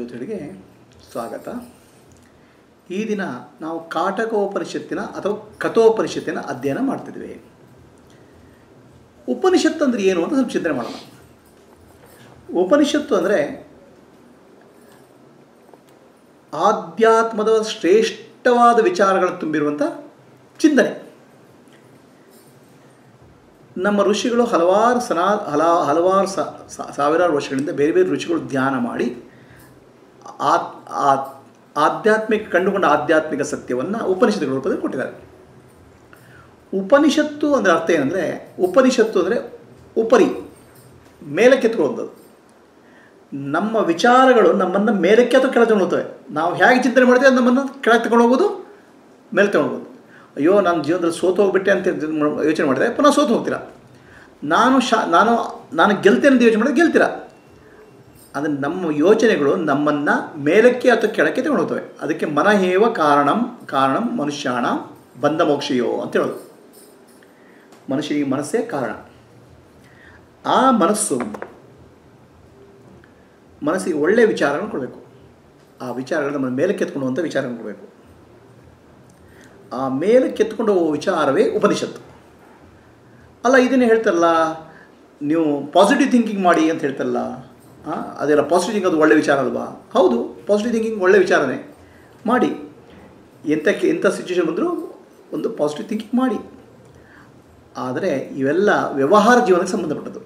ಜ್ಯೋತಿಗಳಿಗೆ ಸ್ವಾಗತ ಈ ದಿನ ನಾವು ಕಾಟಕೋಪನಿಷತ್ತಿನ ಅಥವಾ ಕಥೋಪನಿಷತ್ತಿನ ಅಧ್ಯಯನ ಮಾಡ್ತಿದ್ವಿ ಉಪನಿಷತ್ತು ಅಂದರೆ ಏನು ಅಂತ ಸ್ವಲ್ಪ ಚಿಂತನೆ ಮಾಡೋಣ ಉಪನಿಷತ್ತು ಅಂದರೆ ಆಧ್ಯಾತ್ಮದ ಶ್ರೇಷ್ಠವಾದ ವಿಚಾರಗಳನ್ನು ತುಂಬಿರುವಂಥ ಚಿಂತನೆ ನಮ್ಮ ಋಷಿಗಳು ಹಲವಾರು ಸನಾ ಹಲ ಹಲವಾರು ಸ- ಸ- ಸಾವಿರಾರು ವರ್ಷಗಳಿಂದ ಬೇರೆ ಬೇರೆ ಋಷಿಗಳು ಧ್ಯಾನ ಮಾಡಿ ಆತ್ ಆತ್- ಆಧ್ಯಾತ್ಮಿಕ ಕಂಡುಕೊಂಡ ಆಧ್ಯಾತ್ಮಿಕ ಸತ್ಯವನ್ನು ಉಪನಿಷತ್ತುಗಳ ರೂಪದಲ್ಲಿ ಕೊಟ್ಟಿದ್ದಾರೆ ಉಪನಿಷತ್ತು ಅಂದರೆ ಅರ್ಥ ಏನಂದರೆ ಉಪನಿಷತ್ತು ಅಂದರೆ ಉಪರಿ ಮೇಲಕ್ಕೆತ್ಕೊಳ್ಳೋದು ನಮ್ಮ ವಿಚಾರಗಳು ನಮ್ಮನ್ನು ಮೇಲಕ್ಕೆ ಅಥವಾ ಕೆಳಗೆ ತಗೊಂಡು ಹೋಗ್ತವೆ ನಾವು ಹೇಗೆ ಚಿಂತನೆ ಮಾಡ್ತೀವಿ ಅದು ನಮ್ಮನ್ನು ಕೆಳಗೆ ತಗೊಂಡು ಹೋಗೋದು ಮೇಲೆ ತಗೊಂಡು ಹೋಗೋದು ಅಯ್ಯೋ ನಾನು ಜೀವನದಲ್ಲಿ ಸೋತು ಹೋಗ್ಬಿಟ್ಟೆ ಅಂತ ಯೋಚನೆ ಮಾಡಿದ್ರೆ ಪುನಃ ಸೋತು ಹೋಗ್ತೀರಾ ನಾನು ಶಾ ನಾನು ನಾನು ಗೆಲ್ತೇನೆ ಅಂತ ಯೋಚನೆ ಮಾಡಿದ್ರೆ ಗೆಲ್ತೀರಾ ಅದು ನಮ್ಮ ಯೋಚನೆಗಳು ನಮ್ಮನ್ನು ಮೇಲಕ್ಕೆ ಅಥವಾ ಕೆಳಕ್ಕೆ ತಗೊಂಡು ಹೋಗ್ತವೆ ಅದಕ್ಕೆ ಮನಹೇವ ಕಾರಣಂ ಕಾರಣಂ ಮನುಷ್ಯಾಣ ಬಂಧ ಮೋಕ್ಷಯೋ ಅಂತ ಹೇಳೋದು ಮನುಷ್ಯನಿಗೆ ಮನಸ್ಸೇ ಕಾರಣ ಆ ಮನಸ್ಸು ಮನಸ್ಸಿಗೆ ಒಳ್ಳೆಯ ವಿಚಾರಗಳನ್ನು ಕೊಡಬೇಕು ಆ ವಿಚಾರಗಳು ನಮ್ಮ ಮೇಲಕ್ಕೆ ಎತ್ಕೊಂಡು ಹೋಗುವಂಥ ವಿಚಾರಗಳನ್ನು ಕೊಡಬೇಕು ಆ ಮೇಲಕ್ಕೆ ಎತ್ಕೊಂಡು ಹೋಗುವ ವಿಚಾರವೇ ಉಪನಿಷತ್ತು ಅಲ್ಲ ಇದನ್ನೇ ಹೇಳ್ತಾರಲ್ಲ ನೀವು ಪಾಸಿಟಿವ್ ಥಿಂಕಿಂಗ್ ಮಾಡಿ ಅಂತ ಹೇಳ್ತಾರಲ್ಲ ಆ, ಅದೆಲ್ಲ ಪಾಸಿಟಿವ್ ಥಿಂಕಿಂಗ್ ಅದು ಒಳ್ಳೆ ವಿಚಾರ ಅಲ್ವಾ ಹೌದು ಪಾಸಿಟಿವ್ ಥಿಂಕಿಂಗ್ ಒಳ್ಳೆ ವಿಚಾರನೇ ಮಾಡಿ ಎಂಥಕ್ಕೆ ಎಂಥ ಸಿಚುವೇಶನ್ ಬಂದರೂ ಒಂದು ಪಾಸಿಟಿವ್ ಥಿಂಕಿಂಗ್ ಮಾಡಿ ಆದರೆ ಇವೆಲ್ಲ ವ್ಯವಹಾರ ಜೀವನಕ್ಕೆ ಸಂಬಂಧಪಟ್ಟದ್ದು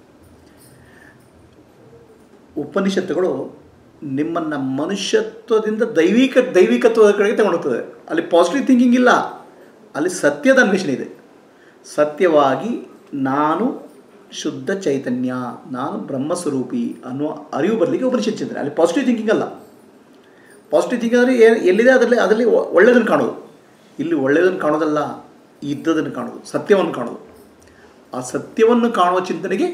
ಉಪನಿಷತ್ತುಗಳು ನಿಮ್ಮನ್ನು ಮನುಷ್ಯತ್ವದಿಂದ ದೈವಿಕ ದೈವಿಕತ್ವದ ಕಡೆಗೆ ತಗೊಂಡೋಗ್ತದೆ ಅಲ್ಲಿ ಪಾಸಿಟಿವ್ ಥಿಂಕಿಂಗ್ ಇಲ್ಲ ಅಲ್ಲಿ ಸತ್ಯದ ಅನ್ವೇಷಣೆ ಇದೆ ಸತ್ಯವಾಗಿ ನಾನು ಶುದ್ಧ ಚೈತನ್ಯ ನಾನು ಬ್ರಹ್ಮಸ್ವರೂಪಿ ಅನ್ನುವ ಅರಿವು ಬರಲಿಕ್ಕೆ ಉಪನಿಷತ್ ಚಿಂತನೆ ಅಲ್ಲಿ ಪಾಸಿಟಿವ್ ಥಿಂಕಿಂಗ್ ಅಲ್ಲ ಪಾಸಿಟಿವ್ ಥಿಂಕಿಂಗ್ ಅಂದರೆ ಏ- ಎಲ್ಲಿದೆ ಅದರಲ್ಲಿ ಅದರಲ್ಲಿ ಒ- ಒಳ್ಳೆಯದನ್ನು ಕಾಣೋದು ಇಲ್ಲಿ ಒಳ್ಳೆಯದನ್ನು ಕಾಣೋದಲ್ಲ ಇದ್ದದನ್ನು ಕಾಣೋದು ಸತ್ಯವನ್ನು ಕಾಣೋದು ಆ ಸತ್ಯವನ್ನು ಕಾಣುವ ಚಿಂತನೆಗೆ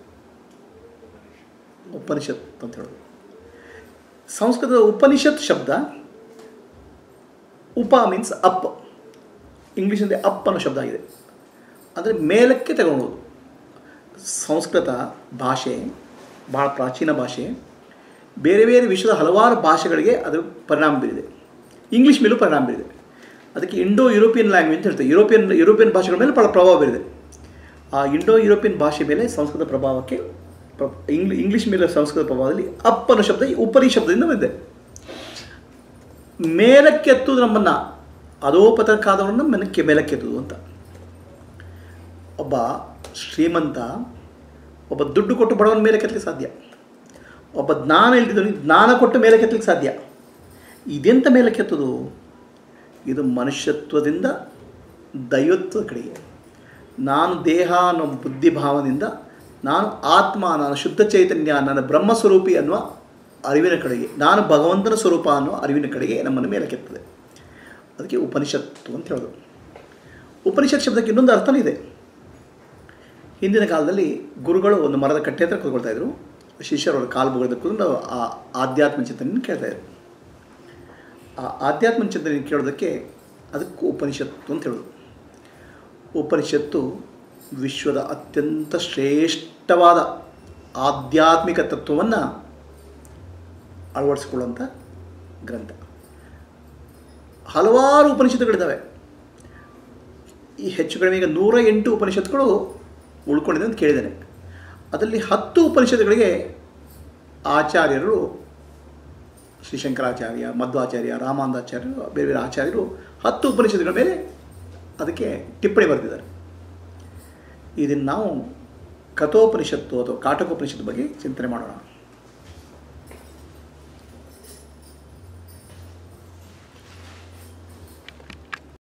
ಉಪನಿಷತ್ ಅಂತ ಹೇಳೋದು ಸಂಸ್ಕೃತದ ಉಪನಿಷತ್ ಶಬ್ದ ಉಪ ಮೀನ್ಸ್ ಅಪ್ ಇಂಗ್ಲೀಷಲ್ಲಿ ಅಪ್ ಅನ್ನೋ ಶಬ್ದ ಆಗಿದೆ ಅಂದರೆ ಮೇಲಕ್ಕೆ ತಗೊಳ್ಳೋದು ಸಂಸ್ಕೃತ ಭಾಷೆ ಭಾಳ ಪ್ರಾಚೀನ ಭಾಷೆ ಬೇರೆ ಬೇರೆ ವಿಶ್ವದ ಹಲವಾರು ಭಾಷೆಗಳಿಗೆ ಅದು ಪರಿಣಾಮ ಬೀರಿದೆ ಇಂಗ್ಲೀಷ್ ಮೇಲೂ ಪರಿಣಾಮ ಬೀರಿದೆ ಅದಕ್ಕೆ ಇಂಡೋ ಯುರೋಪಿಯನ್ ಲ್ಯಾಂಗ್ವೇಜ್ ಅಂತ ಹೇಳ್ತಾರೆ ಯುರೋಪಿಯನ್ ಯುರೋಪಿಯನ್ ಭಾಷೆಗಳ ಮೇಲೆ ಭಾಳ ಪ್ರಭಾವ ಬೀರಿದೆ ಆ ಇಂಡೋ ಯುರೋಪಿಯನ್ ಭಾಷೆ ಮೇಲೆ ಸಂಸ್ಕೃತ ಪ್ರಭಾವಕ್ಕೆ ಪ್ರ- ಇಂಗ್ಲಿ ಇಂಗ್ಲೀಷ್ ಮೇಲೆ ಸಂಸ್ಕೃತ ಪ್ರಭಾವದಲ್ಲಿ ಅಪ್ ಅನ್ನೋ ಶಬ್ದ ಈ ಉಪರಿ ಶಬ್ದದಿಂದ ಬಂದಿದೆ ಮೇಲಕ್ಕೆತ್ತುವುದು ನಮ್ಮನ್ನು ಅಧೋಪತಕ್ಕಾದವರನ್ನು ಮನಕ್ಕೆ ಮೇಲಕ್ಕೆತ್ತುವುದು ಅಂತ ಒಬ್ಬ ಶ್ರೀಮಂತ ಒಬ್ಬ ದುಡ್ಡು ಕೊಟ್ಟು ಬಡವನ ಮೇಲೆ ಕೆತ್ತಲಿಕ್ಕೆ ಸಾಧ್ಯ ಒಬ್ಬ ಜ್ಞಾನ ಇಲ್ದಿದ್ದವನಿಗೆ ಜ್ಞಾನ ಕೊಟ್ಟು ಮೇಲೆ ಕೆತ್ತಲಿಕ್ಕೆ ಸಾಧ್ಯ ಇದೆಂತ ಮೇಲೆ ಕೆತ್ತುದು ಇದು ಮನುಷ್ಯತ್ವದಿಂದ ದೈವತ್ವದ ಕಡೆಗೆ ನಾನು ದೇಹ ಅನ್ನೋ ಬುದ್ಧಿಭಾವದಿಂದ ನಾನು ಆತ್ಮ ನಾನು ಶುದ್ಧ ಚೈತನ್ಯ ನನ್ನ ಬ್ರಹ್ಮಸ್ವರೂಪಿ ಅನ್ನುವ ಅರಿವಿನ ಕಡೆಗೆ ನಾನು ಭಗವಂತನ ಸ್ವರೂಪ ಅನ್ನುವ ಅರಿವಿನ ಕಡೆಗೆ ನಮ್ಮನ್ನು ಮೇಲೆ ಕೆತ್ತದೆ ಅದಕ್ಕೆ ಉಪನಿಷತ್ತು ಅಂತ ಹೇಳೋದು ಉಪನಿಷತ್ ಶಬ್ದಕ್ಕೆ ಇನ್ನೊಂದು ಅರ್ಥನೂ ಇದೆ ಹಿಂದಿನ ಕಾಲದಲ್ಲಿ ಗುರುಗಳು ಒಂದು ಮರದ ಕಟ್ಟೆ ಹತ್ರ ಕೂತ್ಕೊಳ್ತಾ ಇದ್ರು ಶಿಷ್ಯರು ಅವರ ಕಾಲು ಬುಗದ ಕೂತ್ಕೊಂಡು ಆ ಆಧ್ಯಾತ್ಮ ಚಿಂತನೆಯನ್ನು ಕೇಳ್ತಾ ಇದ್ರು ಆ ಆಧ್ಯಾತ್ಮ ಚಿಂತನೆ ಕೇಳೋದಕ್ಕೆ ಅದಕ್ಕೆ ಉಪನಿಷತ್ತು ಅಂತ ಹೇಳೋದು ಉಪನಿಷತ್ತು ವಿಶ್ವದ ಅತ್ಯಂತ ಶ್ರೇಷ್ಠವಾದ ಆಧ್ಯಾತ್ಮಿಕ ತತ್ವವನ್ನು ಅಳವಡಿಸಿಕೊಳ್ಳುವಂಥ ಗ್ರಂಥ ಹಲವಾರು ಉಪನಿಷತ್ತುಗಳಿದ್ದಾವೆ ಈ ಹೆಚ್ಚು ಕಡಿಮೆ ಈಗ ನೂರ ಎಂಟು ಉಪನಿಷತ್ತುಗಳು ಉಳ್ಕೊಂಡಿದೆ ಅಂತ ಕೇಳಿದ್ದೇನೆ ಅದರಲ್ಲಿ ಹತ್ತು ಉಪನಿಷತ್ತುಗಳಿಗೆ ಆಚಾರ್ಯರು ಶ್ರೀಶಂಕರಾಚಾರ್ಯ ಮಧ್ವಾಚಾರ್ಯ ರಾಮಾನಂದಾಚಾರ್ಯರು ಬೇರೆ ಬೇರೆ ಆಚಾರ್ಯರು ಹತ್ತು ಉಪನಿಷತ್ತುಗಳ ಮೇಲೆ ಅದಕ್ಕೆ ಟಿಪ್ಪಣಿ ಬರೆದಿದ್ದಾರೆ ಇದನ್ನು ನಾವು ಕಥೋಪನಿಷತ್ತು ಅಥವಾ ಕಾಟಕೋಪನಿಷತ್ತು ಬಗ್ಗೆ ಚಿಂತನೆ ಮಾಡೋಣ